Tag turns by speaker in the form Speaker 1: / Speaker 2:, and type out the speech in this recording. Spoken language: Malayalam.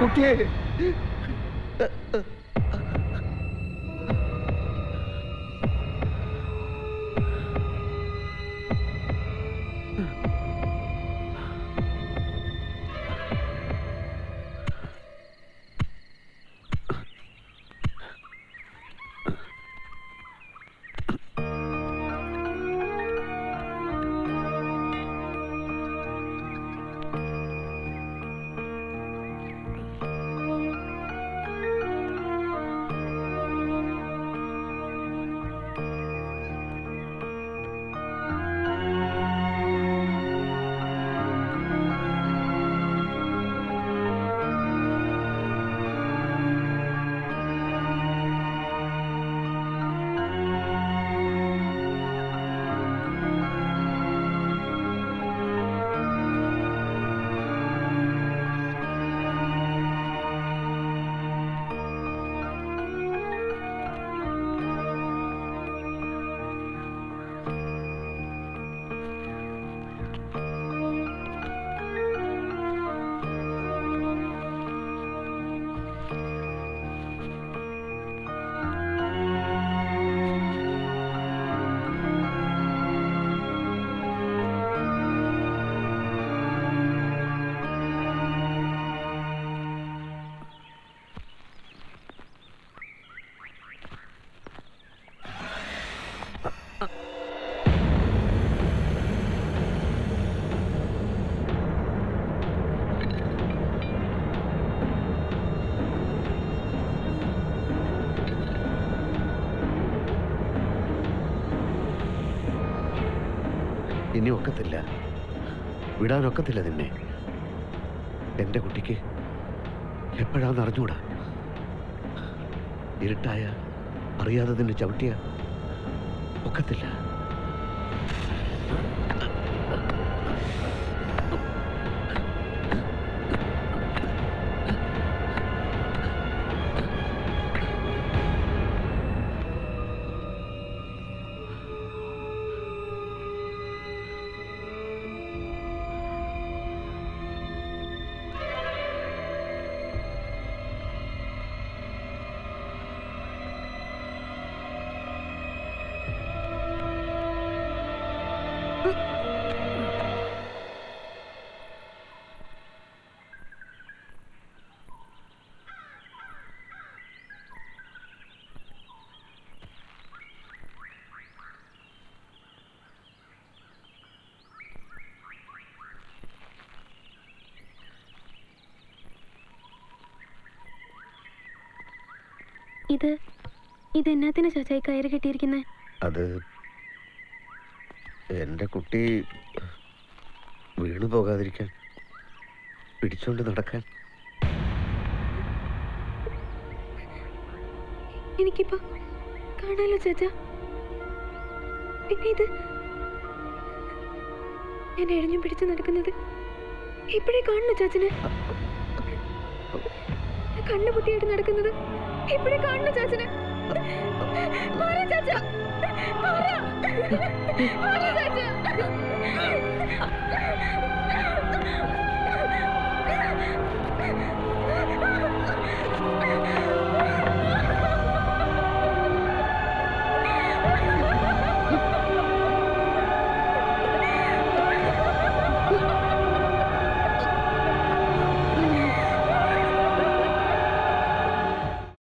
Speaker 1: കുട്ടിയെ ഇനി ഒക്കത്തില്ല വിടാനൊക്കത്തില്ല നിന്നെ എൻ്റെ കുട്ടിക്ക് എപ്പോഴാന്ന് അറിഞ്ഞൂടാ ഇരുട്ടായ അറിയാതെ നിന്നെ ചവിട്ടിയ ഒക്കത്തില്ല
Speaker 2: ഇത് ഇത് എന്നാത്തിനാ ചാച്ചായി കയറി കെട്ടിയിരിക്കുന്നത്
Speaker 1: അത് എൻ്റെ കുട്ടി വീണു പോകാതിരിക്കാൻ പിടിച്ചോണ്ട് നടക്കാൻ
Speaker 2: എനിക്കിപ്പോ കാണാലോ ചാച്ച പിന്നെ ഇത് ഞാൻ എഴഞ്ഞും പിടിച്ചു നടക്കുന്നത് ഇപ്പോഴേ കാണുന്നു ചാച്ചന് കണ്ണു പൊട്ടിയായിട്ട് നടക്കുന്നത് ഇപ്പോഴേ കാണുന്നു ചാച്ചന് പറ ചാച്ച പറ. പറ ചാച്ച.